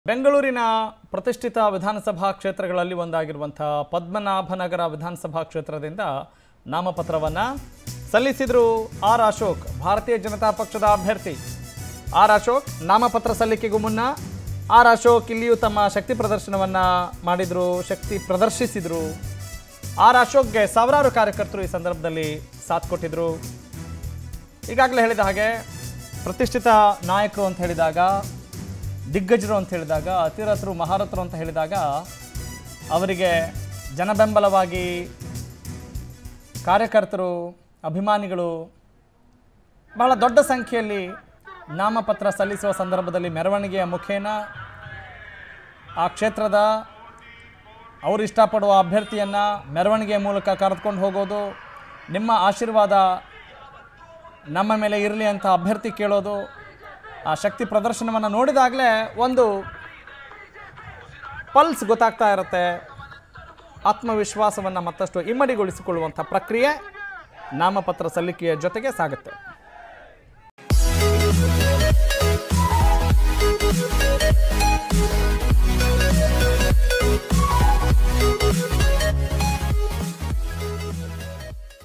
ಬೆಂಗಳೂರಿನ ಪ್ರತಿಷ್ಠಿತ ವಿಧಾನಸಭಾ ಕ್ಷೇತ್ರಗಳಲ್ಲಿ ಒಂದಾಗಿರುವಂಥ ಪದ್ಮನಾಭನಗರ ವಿಧಾನಸಭಾ ಕ್ಷೇತ್ರದಿಂದ ನಾಮಪತ್ರವನ್ನು ಸಲ್ಲಿಸಿದರು ಆರ್ ಅಶೋಕ್ ಭಾರತೀಯ ಜನತಾ ಪಕ್ಷದ ಅಭ್ಯರ್ಥಿ ಆರ್ ಅಶೋಕ್ ನಾಮಪತ್ರ ಸಲ್ಲಿಕೆಗೂ ಮುನ್ನ ಆರ್ ಅಶೋಕ್ ಇಲ್ಲಿಯೂ ತಮ್ಮ ಶಕ್ತಿ ಪ್ರದರ್ಶನವನ್ನು ಮಾಡಿದರು ಶಕ್ತಿ ಪ್ರದರ್ಶಿಸಿದರು ಆರ್ ಅಶೋಕ್ಗೆ ಸಾವಿರಾರು ಕಾರ್ಯಕರ್ತರು ಈ ಸಂದರ್ಭದಲ್ಲಿ ಸಾಥ್ ಕೊಟ್ಟಿದ್ರು ಈಗಾಗಲೇ ಹೇಳಿದ ಹಾಗೆ ಪ್ರತಿಷ್ಠಿತ ನಾಯಕರು ಅಂತ ಹೇಳಿದಾಗ ದಿಗ್ಗಜರು ಅಂತ ಹೇಳಿದಾಗ ಅತಿರಥರು ಮಹಾರಥರು ಅಂತ ಹೇಳಿದಾಗ ಅವರಿಗೆ ಜನಬೆಂಬಲವಾಗಿ ಕಾರ್ಯಕರ್ತರು ಅಭಿಮಾನಿಗಳು ಬಹಳ ದೊಡ್ಡ ಸಂಖ್ಯೆಯಲ್ಲಿ ನಾಮಪತ್ರ ಸಲ್ಲಿಸುವ ಸಂದರ್ಭದಲ್ಲಿ ಮೆರವಣಿಗೆಯ ಮುಖೇನ ಆ ಕ್ಷೇತ್ರದ ಅವರು ಇಷ್ಟಪಡುವ ಅಭ್ಯರ್ಥಿಯನ್ನು ಮೆರವಣಿಗೆಯ ಮೂಲಕ ಕರೆದುಕೊಂಡು ಹೋಗೋದು ನಿಮ್ಮ ಆಶೀರ್ವಾದ ನಮ್ಮ ಮೇಲೆ ಇರಲಿ ಅಂತ ಅಭ್ಯರ್ಥಿ ಕೇಳೋದು ಆ ಶಕ್ತಿ ಪ್ರದರ್ಶನವನ್ನು ನೋಡಿದಾಗಲೇ ಒಂದು ಪಲ್ಸ್ ಗೊತ್ತಾಗ್ತಾ ಇರುತ್ತೆ ಆತ್ಮವಿಶ್ವಾಸವನ್ನು ಮತ್ತಷ್ಟು ಇಮ್ಮಡಿಗೊಳಿಸಿಕೊಳ್ಳುವಂಥ ಪ್ರಕ್ರಿಯೆ ನಾಮಪತ್ರ ಸಲ್ಲಿಕೆಯ ಜೊತೆಗೆ ಸಾಗುತ್ತೆ